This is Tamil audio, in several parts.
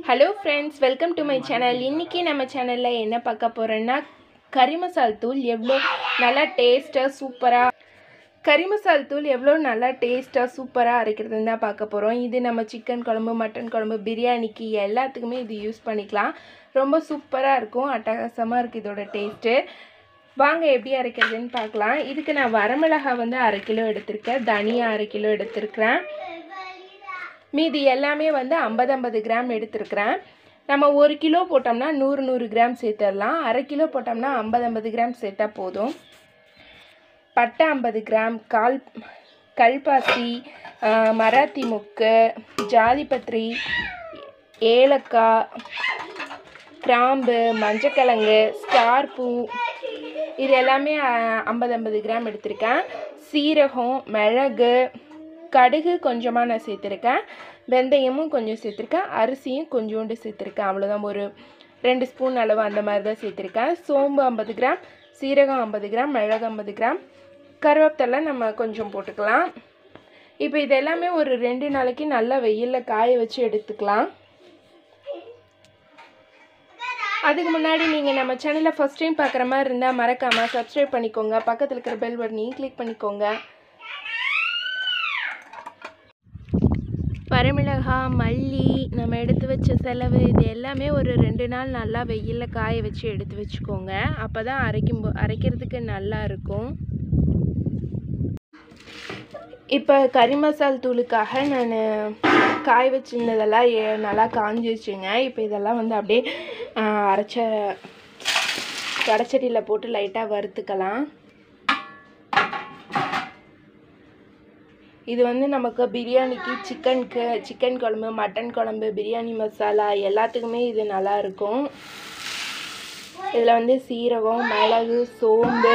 hello friends welcome to my channel இன்றைக்கி நம்ம சேனலில் என்ன பார்க்க போகிறோன்னா கறி மசால் தூள் எவ்வளோ நல்லா டேஸ்ட்டாக சூப்பராக கறி மசால் தூள் எவ்வளோ நல்லா டேஸ்ட்டாக சூப்பராக அரைக்கிறதுன்னு தான் பார்க்க போகிறோம் இது நம்ம சிக்கன் குழம்பு மட்டன் குழம்பு பிரியாணிக்கு எல்லாத்துக்குமே இது யூஸ் பண்ணிக்கலாம் ரொம்ப சூப்பராக இருக்கும் அட்டகாசமாக இருக்குது இதோட டேஸ்ட்டு வாங்க எப்படி அரைக்கிறதுன்னு பார்க்கலாம் இதுக்கு நான் வரமிளகாய் வந்து அரை கிலோ எடுத்திருக்கேன் தனியா அரை கிலோ எடுத்திருக்கிறேன் மீதி எல்லாமே வந்து ஐம்பது ஐம்பது கிராம் எடுத்துருக்கிறேன் நம்ம ஒரு கிலோ போட்டோம்னா நூறு நூறு கிராம் சேர்த்துடலாம் அரை கிலோ போட்டோம்னா ஐம்பது ஐம்பது கிராம் சேர்த்தா போதும் பட்டை ஐம்பது கிராம் கால் கல்பாசி ஆஹ், மராத்தி முக்கு ஜாதிபத்ரி ஏலக்காய் கிராம்பு மஞ்சக்கிழங்கு ஸ்டார் பூ இது எல்லாமே ஐம்பது ஐம்பது கிராம் எடுத்திருக்கேன் சீரகம் மிளகு கடுகு கொஞ்சமாக நான் சேர்த்துருக்கேன் வெந்தயமும் கொஞ்சம் சேர்த்துருக்கேன் அரிசியும் கொஞ்சோண்டு சேர்த்துருக்கேன் அவ்வளோதான் ஒரு ரெண்டு ஸ்பூன் அளவு அந்த மாதிரி தான் சேர்த்துருக்கேன் சோம்பு ஐம்பது கிராம் சீரகம் ஐம்பது கிராம் மிளகு ஐம்பது கிராம் கருவேப்பிலை நம்ம கொஞ்சம் போட்டுக்கலாம் இப்போ இது எல்லாமே ஒரு ரெண்டு நாளைக்கு நல்லா வெயிலில் காய வச்சு எடுத்துக்கலாம் அதுக்கு முன்னாடி நீங்கள் நம்ம சேனலை ஃபஸ்ட் டைம் பார்க்குற மாதிரி இருந்தால் மறக்காமல் சப்ஸ்கிரைப் பண்ணிக்கோங்க பக்கத்தில் இருக்கிற பெல் பட்டனையும் கிளிக் பண்ணிக்கோங்க வரமிளகாய் மல்லி நம்ம எடுத்து வச்ச செலவு இது எல்லாமே ஒரு ரெண்டு நாள் நல்லா வெயிலில் காய வச்சு எடுத்து வச்சுக்கோங்க அப்போ தான் அரைக்கும் போ- அரைக்கிறதுக்கு நல்லா இருக்கும் இப்போ கறி மசால் தூளுக்காக நான் காய வச்சிருந்ததெல்லாம் ஏ- நல்லா காஞ்சிச்சுங்க இப்போ இதெல்லாம் வந்து அப்படியே ஆ, அரைச்ச கடைச்சட்டியில் போட்டு லைட்டாக வறுத்துக்கலாம் இது வந்து நமக்கு பிரியாணிக்கு சிக்கனுக்கு சிக்கன் குழம்பு மட்டன் குழம்பு பிரியாணி மசாலா எல்லாத்துக்குமே இது நல்லா இருக்கும் இதில் வந்து சீரகம் மிளகு சோம்பு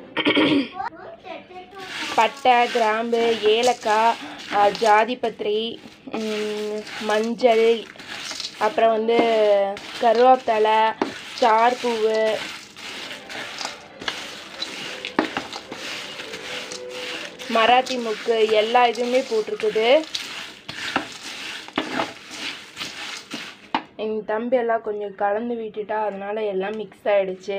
பட்டை கிராம்பு ஏலக்காய் அஹ், ஜாதிபத்திரி ம், மஞ்சள் அப்புறம் வந்து கருவேப்பிலை சார்பூவு மராத்தி முக்கு எல்லா இதுவுமே போட்டிருக்குது எங்கள் தம்பி எல்லாம் கொஞ்சம் கலந்து விட்டுட்டா அதனால எல்லாம் மிக்ஸ் ஆயிடுச்சு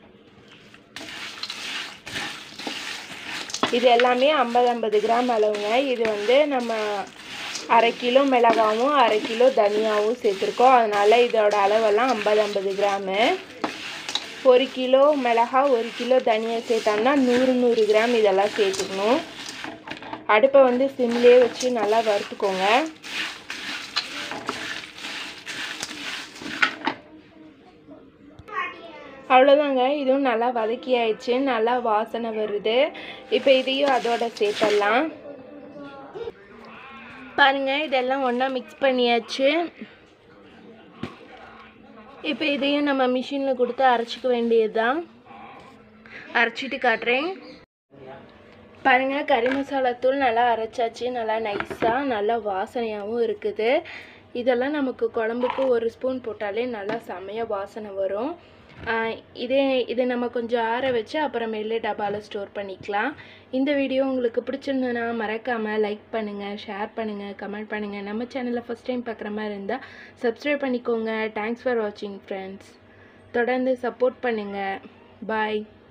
இது எல்லாமே ஐம்பது ஐம்பது கிராம் அளவுங்க இது வந்து நம்ம அரை கிலோ மிளகாவும் அரை கிலோ தனியாவும் சேர்த்துருக்கோம் அதனால இதோட அளவெல்லாம் ஐம்பது ஐம்பது கிராமு ஒரு கிலோ மிளகா ஒரு கிலோ தனியா சேர்த்தோம்னா நூறு நூறு கிராம் இதெல்லாம் சேர்த்துக்கணும் அடுப்பை வந்து சிம்லேயே வச்சு நல்லா வறுத்துக்கோங்க அவ்வளோதாங்க இதுவும் நல்லா வதக்கி ஆயிடுச்சு நல்லா வாசனை வருது இப்போ இதையும் அதோட சேர்த்துடலாம் பாருங்க இதெல்லாம் ஒன்றா மிக்ஸ் பண்ணியாச்சு இப்போ இதையும் நம்ம மிஷினில் கொடுத்து அரைச்சிக்க வேண்டியது தான் அரைச்சிட்டு காட்டுறேன் பாருங்க கறி மசாலா தூள் நல்லா அரைச்சாச்சு நல்லா நைஸாக நல்லா வாசனையாகவும் இருக்குது இதெல்லாம் நமக்கு குழம்புக்கு ஒரு ஸ்பூன் போட்டாலே நல்லா செமையாக வாசனை வரும் ஆஹ் இதே இதை நம்ம கொஞ்சம் ஆற வச்சு அப்புறமேலே டப்பாவில் ஸ்டோர் பண்ணிக்கலாம் இந்த வீடியோ உங்களுக்கு பிடிச்சிருந்ததுன்னா மறக்காமல் லைக் பண்ணுங்கள் ஷேர் பண்ணுங்கள் கமெண்ட் பண்ணுங்கள் நம்ம சேனலை ஃபஸ்ட் டைம் பார்க்குற மாதிரி இருந்தால் சப்ஸ்கிரைப் பண்ணிக்கோங்க தேங்க்ஸ் ஃபார் வாட்சிங் ஃப்ரெண்ட்ஸ் தொடர்ந்து சப்போர்ட் பண்ணுங்கள் பாய்